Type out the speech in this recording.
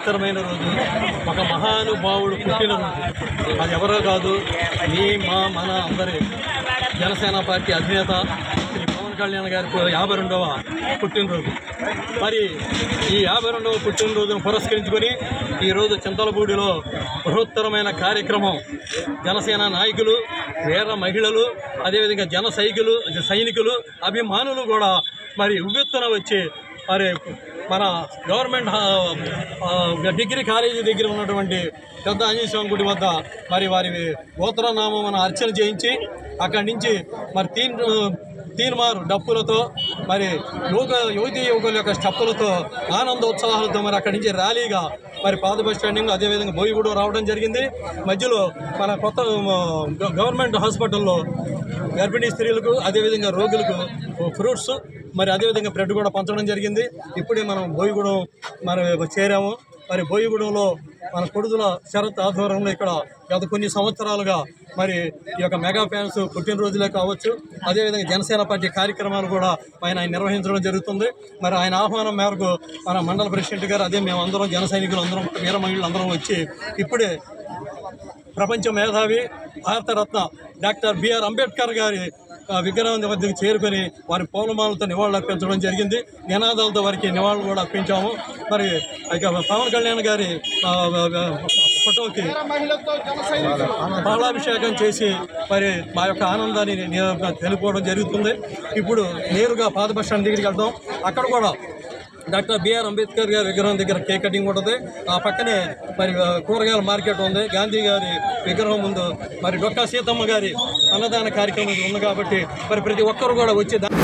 మహత్తరమైన రోజు ఒక మహానుభావుడు పుట్టినరోజు అది ఎవరో కాదు మీ మా మన అందరి జనసేన పార్టీ అధినేత శ్రీ పవన్ కళ్యాణ్ గారి యాభై రెండవ పుట్టినరోజు మరి ఈ యాభై రెండవ పుట్టినరోజును పురస్కరించుకొని ఈరోజు చింతలపూడిలో బృహత్తరమైన కార్యక్రమం జనసేన నాయకులు వీర మహిళలు అదేవిధంగా జన సైకులు సైనికులు అభిమానులు కూడా మరి ఉవ్వెత్తున వచ్చి మరి మన గవర్నమెంట్ ఆ, ఆ, డిగ్రీ కాలేజీ దగ్గర ఉన్నటువంటి పెద్ద ఆంజనేయ స్వామి గుడి వద్ద మరి వారి గోత్రనామం అర్చన చేయించి అక్కడి నుంచి మరి తీన్ తీన్మార్ డప్పులతో మరి యువక యువతి యువకుల యొక్క స్టప్పులతో ఆనందోత్సాహాలతో మరి అక్కడి నుంచి ర్యాలీగా మరి పాత బస్ స్టాండింగ్ అదేవిధంగా బోయిగూడ రావడం జరిగింది మధ్యలో మన కొత్త ఆ, గ- గవర్నమెంట్ హాస్పిటల్లో గర్భిణీ స్త్రీలకు అదేవిధంగా రోగులకు ఫ్రూట్స్ మరి అదేవిధంగా బ్రెడ్ కూడా పంచడం జరిగింది ఇప్పుడే మనం బోయిగూడెం మరి చేరాము మరి బోయిగూడెంలో మన కొడుదుల శరత్ ఆధ్వర్యంలో ఇక్కడ గత కొన్ని సంవత్సరాలుగా మరి ఈ యొక్క మెగా ఫ్యాన్స్ పుట్టినరోజులే కావచ్చు అదేవిధంగా జనసేన పార్టీ కార్యక్రమాలు కూడా ఆయన ఆయన నిర్వహించడం జరుగుతుంది మరి ఆయన ఆహ్వానం మేరకు మన మండల ప్రెసిడెంట్ గారు అదే మేము అందరం జన సైనికులు అందరం వీర మహిళలు అందరం వచ్చి ఇప్పుడే ప్రపంచ మేధావి భారతరత్న డాక్టర్ బిఆర్ అంబేద్కర్ గారి ఆ, విగ్రహం వద్దకు చేరుకొని వారి పూలమాలతో నివాళులు అర్పించడం జరిగింది నినాదాలతో వారికి నివాళులు కూడా అర్పించాము మరి ఇక పవన్ కళ్యాణ్ గారి ఆ, ఆ, ఫోటోకి పాలాభిషేకం చేసి మరి మా యొక్క ఆనందాన్ని నే- తెలుపుకోవడం జరుగుతుంది ఇప్పుడు నేరుగా పాత బస్ స్టాండ్ దగ్గరికి వెళ్తాం అక్కడ కూడా డాక్టర్ బిఆర్ అంబేద్కర్ గారి విగ్రహం దగ్గర కేక్ కటింగ్ ఉంటుంది ఆ పక్కనే మరి ఆ, కూరగాయల మార్కెట్ ఉంది గాంధీ గారి విగ్రహం ముందు మరి డొక్కా సీతమ్మ గారి అన్నదాన కార్యక్రమం ఉంది కాబట్టి మరి ప్రతి ఒక్కరు కూడా వచ్చి దా-